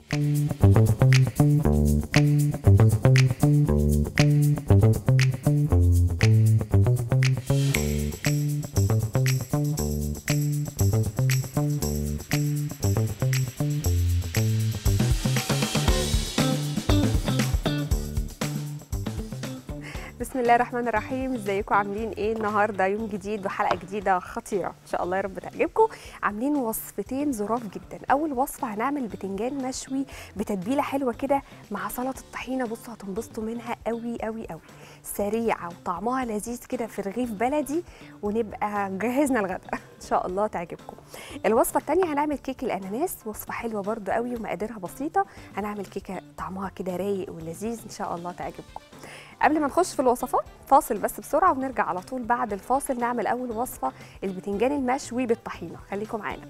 بسم الله الرحمن الرحيم ازيكم عاملين ايه النهارده يوم جديد وحلقه جديده خطيره ان شاء الله يا رب تعجبكم عاملين وصفتين ظراف جدا اول وصفه هنعمل بتنجان مشوي بتتبيله حلوه كده مع سلطه الطحينه بصوا هتنبسطوا منها قوي قوي قوي سريعه وطعمها لذيذ كده في رغيف بلدي ونبقى جهزنا الغداء ان شاء الله تعجبكم الوصفه الثانيه هنعمل كيك الاناناس وصفه حلوه برده قوي ومقاديرها بسيطه هنعمل كيكه طعمها كده رايق ولذيذ ان شاء الله تعجبكم قبل ما نخش في الوصفات فاصل بس بسرعه ونرجع على طول بعد الفاصل نعمل اول وصفه البتنجان المشوي بالطحينه خليكم معانا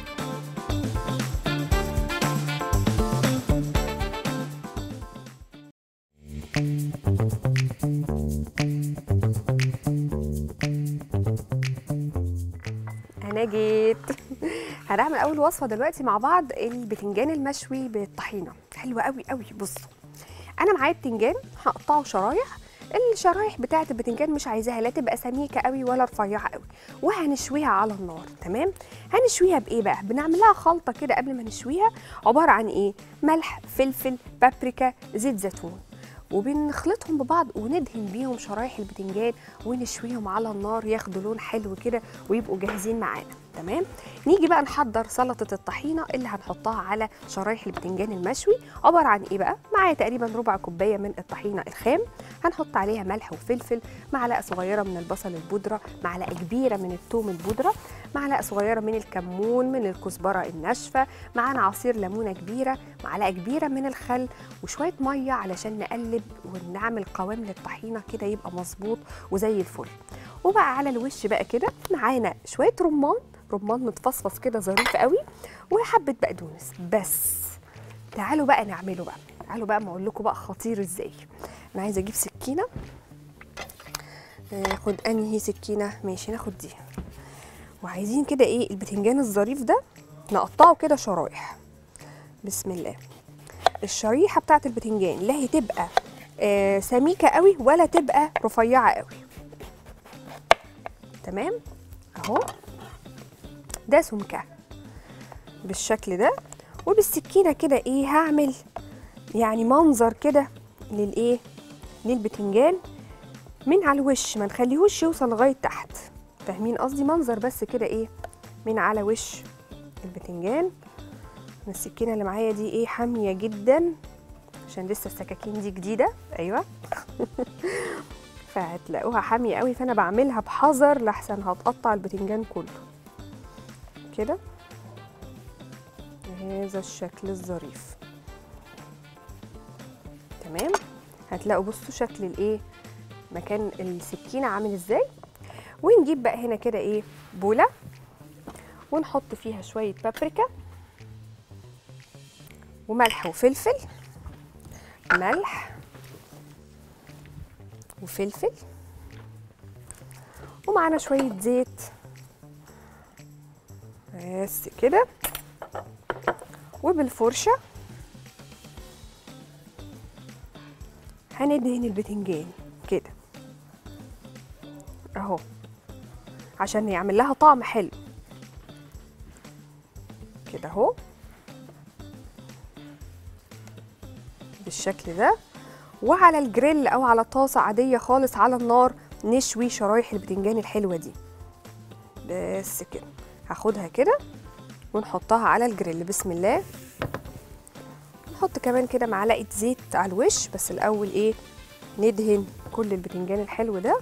انا جيت هنعمل اول وصفه دلوقتي مع بعض البتنجان المشوي بالطحينه حلوه قوي قوي بصوا انا معايا بتنجان هقطعه شرايح الشرايح بتاعه البتنجان مش عايزاها لا تبقى سميكه قوي ولا رفيعه قوي وهنشويها على النار تمام هنشويها بايه بقى بنعمل لها خلطه كده قبل ما نشويها عباره عن ايه ملح فلفل بابريكا زيت زيتون وبنخلطهم ببعض وندهن بيهم شرايح البتنجان ونشويهم على النار ياخدوا لون حلو كده ويبقوا جاهزين معانا تمام نيجي بقى نحضر سلطه الطحينه اللي هنحطها على شرايح البتنجان المشوي عباره عن ايه بقى معايا تقريبا ربع كوبايه من الطحينه الخام هنحط عليها ملح وفلفل معلقه صغيره من البصل البودره معلقه كبيره من الثوم البودره معلقه صغيره من الكمون من الكزبره الناشفه معانا عصير ليمونه كبيره معلقه كبيره من الخل وشويه ميه علشان نقلب ونعمل قوام للطحينه كده يبقى مظبوط وزي الفل وبقى على الوش بقى كده معانا شويه رمان رمان متفصفص كده ظريف قوي وحبه بقدونس بس تعالوا بقى نعمله بقى تعالوا بقى ما اقول لكم بقى خطير ازاي انا عايزه اجيب سكينه ناخد انهي سكينه ماشي ناخد دي وعايزين كده ايه البتنجان الظريف ده نقطعه كده شرايح بسم الله الشريحه بتاعت البتنجان لا هي تبقى آه سميكه قوي ولا تبقى رفيعه قوي تمام اهو ده سمكه بالشكل ده وبالسكينه كده ايه هعمل يعني منظر كده للايه للبتنجان من على الوش ما نخليهوش يوصل لغايه تحت فاهمين قصدي منظر بس كده ايه من على وش البتنجان أنا السكينه اللي معايا دي ايه حاميه جدا عشان لسه السكاكين دي جديده ايوه فهتلاقوها حاميه قوي فانا بعملها بحذر لحسن هتقطع البتنجان كله كده بهذا الشكل الظريف تمام هتلاقوا بصوا شكل الايه مكان السكينه عامل ازاي ونجيب بقى هنا كده ايه بوله ونحط فيها شويه بابريكا وملح وفلفل ملح وفلفل ومعانا شويه زيت بس كده وبالفرشه هندهن البتنجان كده اهو عشان يعمل لها طعم حلو كده اهو بالشكل ده وعلى الجريل او على طاسه عاديه خالص على النار نشوي شرايح البتنجان الحلوه دي بس كده هاخدها كده ونحطها على الجريل بسم الله نحط كمان كده معلقه زيت على الوش بس الاول ايه ندهن كل البتنجان الحلو ده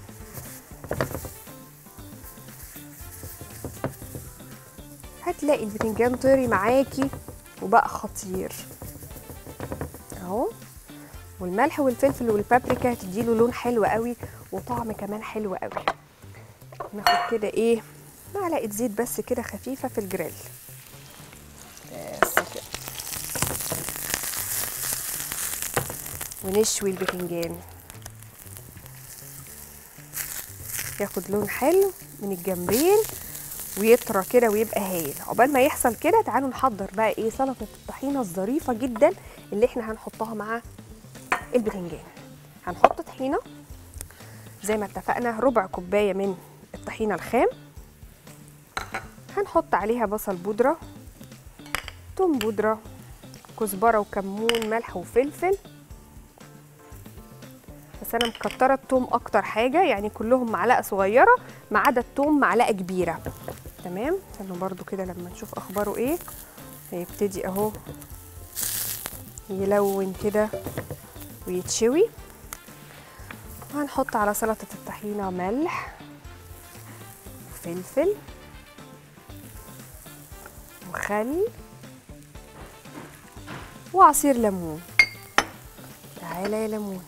هتلاقي البتنجان طري معاكي وبقى خطير اهو والملح والفلفل والبابريكا هتديله لون حلو قوي وطعم كمان حلو قوي ناخد كده ايه معلقه زيت بس كده خفيفه في الجريل بس كده ونشوي البتنجان ياخد لون حلو من الجنبين ويطرى كده ويبقى هايل عقبال ما يحصل كده تعالوا نحضر بقى ايه سلطه الطحينه الظريفه جدا اللي احنا هنحطها مع البتنجان هنحط طحينه زي ما اتفقنا ربع كوبايه من الطحينه الخام هنحط عليها بصل بودره توم بودره كزبره وكمون ملح وفلفل بس انا مكتره التوم اكتر حاجه يعني كلهم معلقه صغيره ما عدا التوم معلقه كبيره تمام استنوا برضو كده لما نشوف اخباره ايه هيبتدي اهو يلون كده ويتشوي وهنحط على سلطه الطحينه ملح وفلفل وخل وعصير ليمون تعالى يا ليمون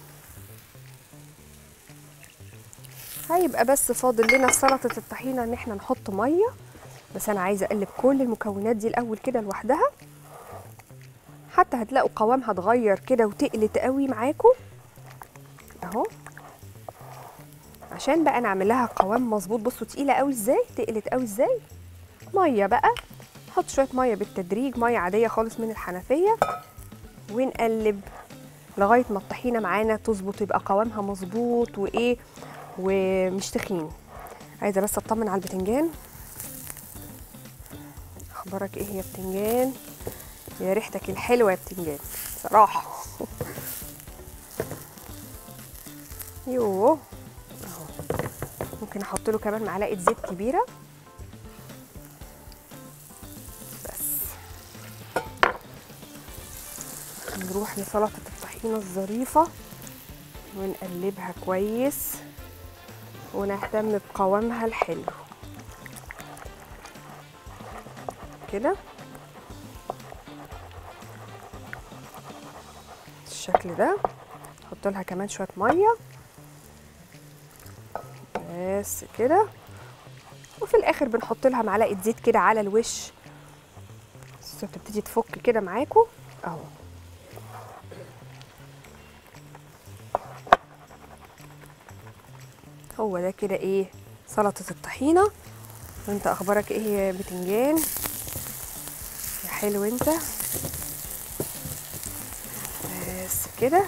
هيبقى بس فاضل لنا في سلطه الطحينه ان احنا نحط ميه بس انا عايزه اقلب كل المكونات دي الاول كده لوحدها حتى هتلاقوا قوامها اتغير كده وتقلت قوي معاكم اهو عشان بقى نعمل لها قوام مظبوط بصوا تقيله قوي ازاي تقلت قوي ازاي ميه بقى نحط شويه ميه بالتدريج ميه عاديه خالص من الحنفيه ونقلب لغايه ما الطحينه معانا تظبط يبقى قوامها مظبوط وايه ومش تخين عايزه بس اطمن على البتنجان اخبارك ايه يا بتنجان يا ريحتك الحلوه يا بتنجان صراحه يوه اهو ممكن احط له كمان معلقه زيت كبيره بس نروح لسلطه الطحينه الظريفه ونقلبها كويس ونهتم بقوامها الحلو كده بالشكل ده نحط لها كمان شويه ميه بس كده وفي الاخر بنحط لها معلقه زيت كده على الوش بس تبتدي تفك كده معاكم اهو هو ده كده ايه سلطه الطحينه وانت اخبارك ايه يا بتنجان يا حلو انت بس كده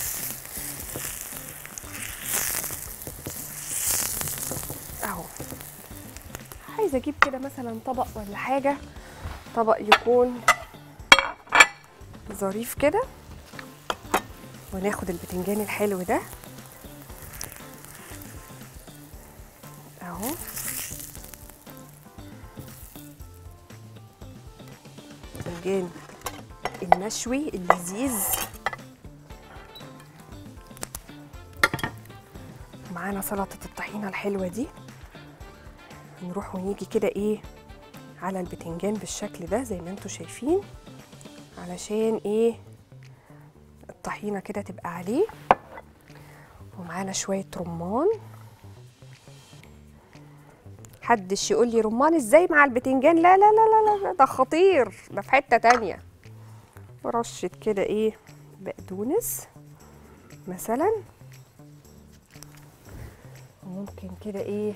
اهو عايزه اجيب كده مثلا طبق ولا حاجه طبق يكون ظريف كده وناخد البتنجان الحلو ده اهو البتنجان المشوي اللذيذ معانا سلطة الطحينة الحلوة دي نروح ونيجي كده ايه على البتنجان بالشكل ده زي ما انتوا شايفين علشان ايه الطحينة كده تبقى عليه ومعانا شوية رمان حدش يقول لي رمان ازاي مع البتنجان لا لا لا لا لا ده خطير ده في حتة تانية ورشة كده ايه بقدونس مثلا وممكن كده ايه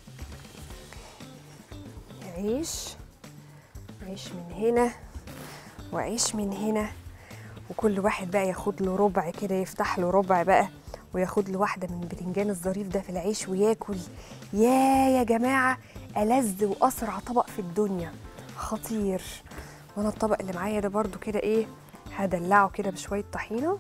عيش عيش من هنا وعيش من هنا وكل واحد بقى ياخد له ربع كده يفتح له ربع بقى وياخد له واحده من البتنجان الظريف ده في العيش وياكل يا يا جماعه ألذ وأسرع طبق في الدنيا خطير وانا الطبق اللي معايا ده برضو كده ايه هدلعه كده بشويه طحينه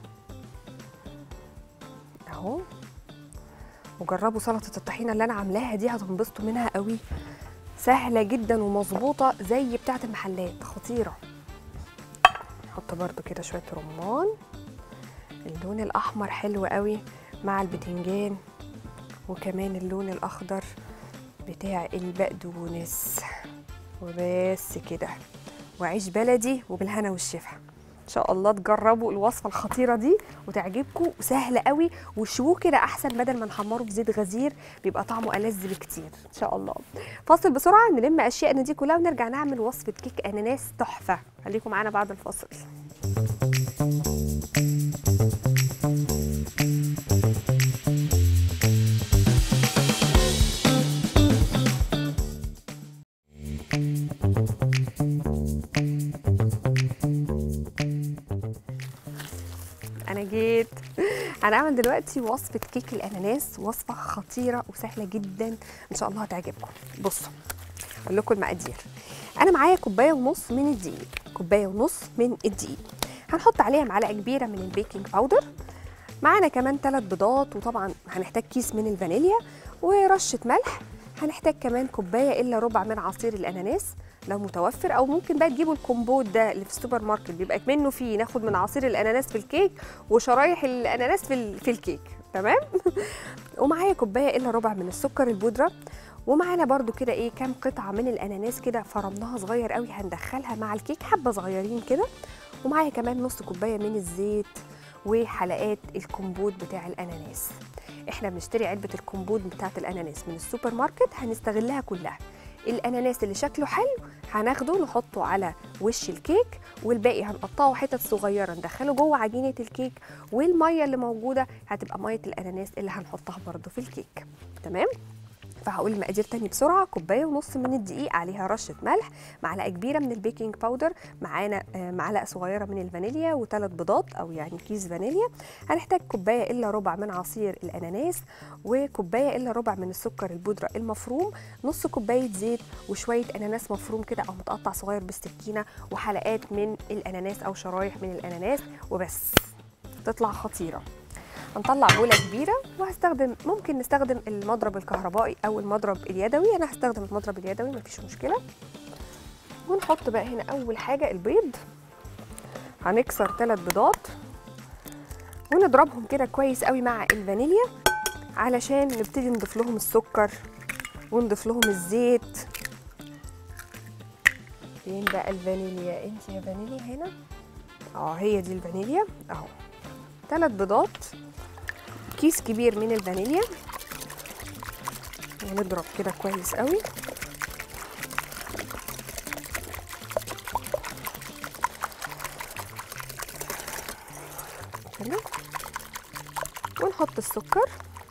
اهو وجربوا سلطه الطحينه اللي انا عاملاها دي هتنبسطوا منها قوي سهله جدا ومظبوطه زي بتاعه المحلات خطيره نحط برضو كده شويه رمان اللون الاحمر حلو قوي مع البتنجان وكمان اللون الاخضر بتاع البقدونس وبس كده وعيش بلدي وبالهنا والشفا ان شاء الله تجربوا الوصفه الخطيره دي وتعجبكم وسهله قوي وشوه كده احسن بدل ما نحمره في زيت غزير بيبقى طعمه ألذ بكتير ان شاء الله فاصل بسرعه نلم اشيائنا دي كلها ونرجع نعمل وصفه كيك اناناس تحفه خليكم معانا بعد الفاصل انا جيت هنعمل دلوقتي وصفه كيك الاناناس وصفه خطيره وسهله جدا ان شاء الله هتعجبكم بصوا اقول لكم المقادير انا معايا كوبايه ونص من الدقيق كوبايه ونص من الدقيق هنحط عليها معلقه كبيره من البيكنج باودر معانا كمان ثلاث بيضات وطبعا هنحتاج كيس من الفانيليا ورشه ملح هنحتاج كمان كوبايه الا ربع من عصير الاناناس لو متوفر او ممكن بقى تجيبوا الكومبوت ده اللي في السوبر ماركت بيبقى منه فيه ناخد من عصير الاناناس في الكيك وشرايح الاناناس في ال- في الكيك تمام ومعايا كوبايه الا ربع من السكر البودره ومعانا برضو كده ايه كام قطعه من الاناناس كده فرمناها صغير قوي هندخلها مع الكيك حبه صغيرين كده ومعايا كمان نص كوبايه من الزيت وحلقات الكمبوت بتاع الاناناس احنا بنشتري علبه الكمبوت بتاعه الاناناس من السوبر ماركت هنستغلها كلها الاناناس اللي شكله حلو هناخده نحطه على وش الكيك والباقي هنقطعه حتت صغيره ندخله جوه عجينه الكيك والميه اللي موجوده هتبقى ميه الاناناس اللي هنحطها برده في الكيك تمام فهقول المقادير تاني بسرعه كوبايه ونص من الدقيق عليها رشه ملح معلقه كبيره من البيكنج باودر معانا آه، معلقه صغيره من الفانيليا وثلاث بيضات او يعني كيس فانيليا هنحتاج كوبايه الا ربع من عصير الاناناس وكوبايه الا ربع من السكر البودره المفروم نص كوبايه زيت وشويه اناناس مفروم كده او متقطع صغير بالسكينه وحلقات من الاناناس او شرايح من الاناناس وبس تطلع خطيره هنطلع بوله كبيره وهستخدم ممكن نستخدم المضرب الكهربائي او المضرب اليدوي انا هستخدم المضرب اليدوي مفيش مشكله ونحط بقى هنا اول حاجه البيض هنكسر ثلاث بيضات ونضربهم كده كويس قوي مع الفانيليا علشان نبتدي نضيف لهم السكر ونضيف لهم الزيت فين بقى الفانيليا انت يا فانيليا هنا اه هي دي الفانيليا اهو ثلاث بيضات كيس كبير من الفانيليا ونضرب كده كويس قوي كده ونحط السكر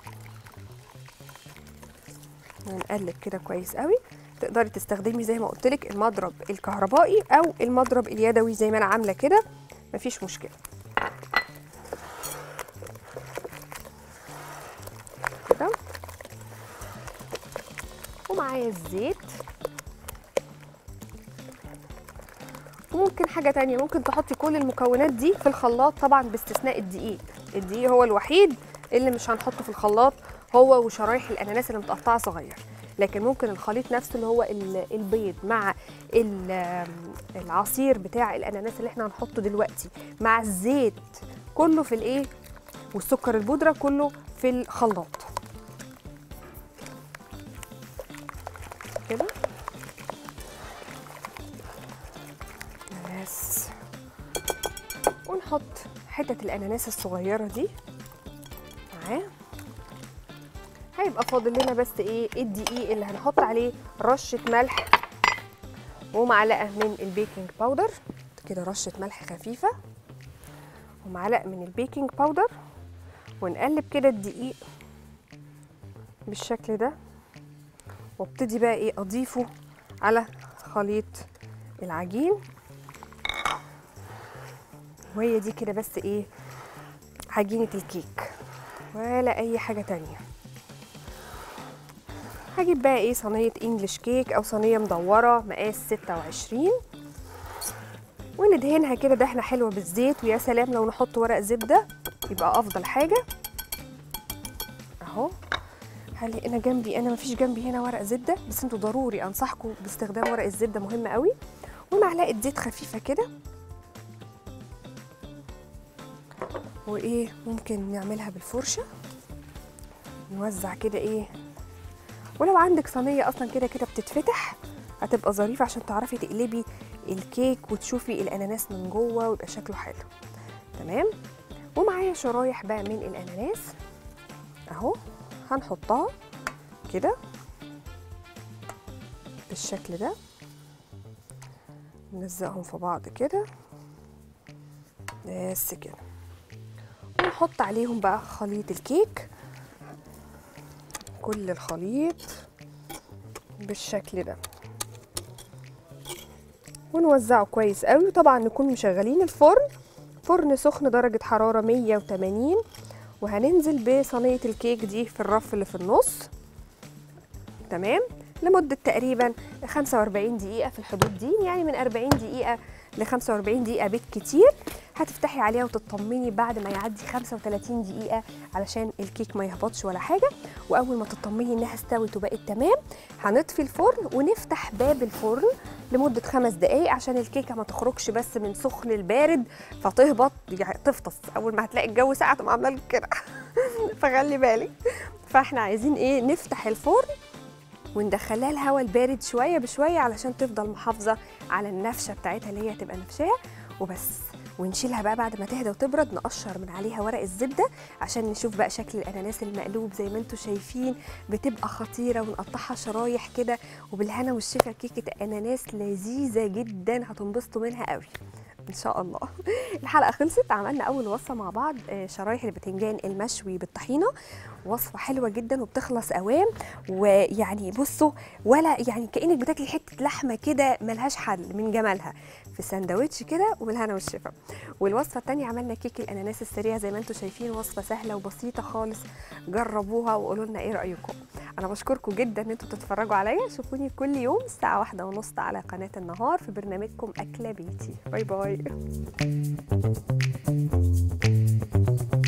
ونقلب كده كويس قوي تقدري تستخدمي زي ما قلت لك المضرب الكهربائي او المضرب اليدوي زي ما انا عامله كده مفيش مشكله كده ومعايا الزيت وممكن حاجة تانية ممكن تحطي كل المكونات دي في الخلاط طبعا باستثناء الدقيق الدقيق هو الوحيد اللي مش هنحطه في الخلاط هو وشرايح الاناناس اللي متقطعه صغير لكن ممكن الخليط نفسه اللي هو ال- البيض مع ال- العصير بتاع الاناناس اللي احنا هنحطه دلوقتي مع الزيت كله في الايه والسكر البودره كله في الخلاط كده بس ونحط حتت الاناناس الصغيره دي معاه هيبقى فاضل لنا بس ايه الدقيق اللي هنحط عليه رشه ملح ومعلقه من البيكنج باودر كده رشه ملح خفيفه ومعلقه من البيكنج باودر ونقلب كده الدقيق بالشكل ده وابتدي بقى ايه اضيفه على خليط العجين وهي دي كده بس ايه عجينة الكيك ولا اي حاجة تانية هجيب بقى ايه صينية انجلش كيك او صينية مدورة مقاس 26 وندهنها كده دهنة حلوة بالزيت ويا سلام لو نحط ورق زبدة يبقى افضل حاجة اهو هل انا جنبي انا مفيش جنبي هنا ورق زبدة بس انتوا ضروري انصحكم باستخدام ورق الزبدة مهم قوي ومعلقة زيت خفيفة كده وايه ممكن نعملها بالفرشه نوزع كده ايه ولو عندك صينيه اصلا كده كده بتتفتح هتبقى ظريفه عشان تعرفي تقلبي الكيك وتشوفي الاناناس من جوه ويبقى شكله حلو تمام ومعايا شرايح بقى من الاناناس اهو هنحطها كده بالشكل ده نلزقهم في بعض كده بس كده ونحط عليهم بقى خليط الكيك كل الخليط بالشكل ده ونوزعه كويس قوي وطبعا نكون مشغلين الفرن فرن سخن درجه حراره 180 وهننزل بصينيه الكيك دي في الرف اللي في النص تمام لمده تقريبا 45 دقيقه في الحدود دي يعني من 40 دقيقه ل 45 دقيقه بالكتير هتفتحي عليها وتطمني بعد ما يعدي 35 دقيقه علشان الكيك ما يهبطش ولا حاجه واول ما تطمني انها استوت وبقت تمام هنطفي الفرن ونفتح باب الفرن لمده خمس دقائق عشان الكيكه ما تخرجش بس من سخن البارد فتهبط يعني تفطس اول ما هتلاقي الجو ساقع تقوم عامله لك كده فخلي بالك فاحنا عايزين ايه نفتح الفرن وندخلها الهواء البارد شويه بشويه علشان تفضل محافظه على النفشه بتاعتها اللي هي تبقى نفشاه وبس ونشيلها بقى بعد ما تهدى وتبرد نقشر من عليها ورق الزبده عشان نشوف بقى شكل الاناناس المقلوب زي ما انتم شايفين بتبقى خطيره ونقطعها شرايح كده وبالهنا والشفا كيكه اناناس لذيذه جدا هتنبسطوا منها قوي ان شاء الله الحلقه خلصت عملنا اول وصفه مع بعض آه، شرايح البتنجان المشوي بالطحينه وصفه حلوه جدا وبتخلص اوام ويعني بصوا ولا يعني كانك بتاكلي حته لحمه كده ملهاش حل من جمالها في سندوتش كده وبالهنا والشفا والوصفه الثانيه عملنا كيك الاناناس السريع زي ما انتم شايفين وصفه سهله وبسيطه خالص جربوها وقولوا لنا ايه رايكم انا بشكركم جدا ان انتم بتتفرجوا عليا شوفوني كل يوم الساعه واحدة ونص على قناه النهار في برنامجكم اكله بيتي باي باي